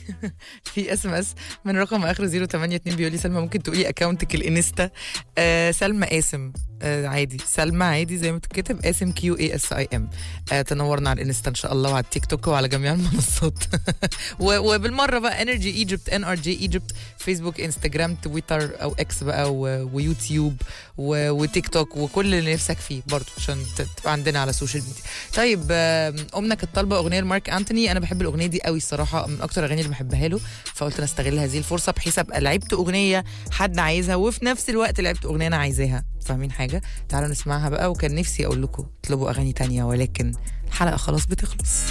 في اس ام اس من رقم اخر 082 بيقول لي سلمى ممكن تقولي اكونتك الانستا آه سلمى قاسم آه عادي سلمى عادي زي ما بتتكتب قاسم كيو اي اس اي ام آه تنورنا على الانستا ان شاء الله وعلى التيك توك وعلى جميع المنصات و- وبالمره بقى انرجي ايجيبت ان ار جي ايجيبت فيسبوك انستجرام تويتر او اكس بقى و- ويوتيوب و- وتيك توك وكل اللي نفسك فيه برضه عشان ت- تبقى عندنا على السوشيال ميديا طيب آم، امنا كانت طالبه اغنيه لمارك انتوني انا بحب الاغنيه دي قوي الصراحه من اكتر الاغاني اللي بحبها له فقلت انا استغل هذه الفرصه بحيث ابقى لعبت اغنيه حد عايزها وفي نفس الوقت لعبت اغنيه انا عايزاها فاهمين حاجه تعالوا نسمعها بقى وكان نفسي اقول لكم اطلبوا اغاني تانية ولكن الحلقه خلاص بتخلص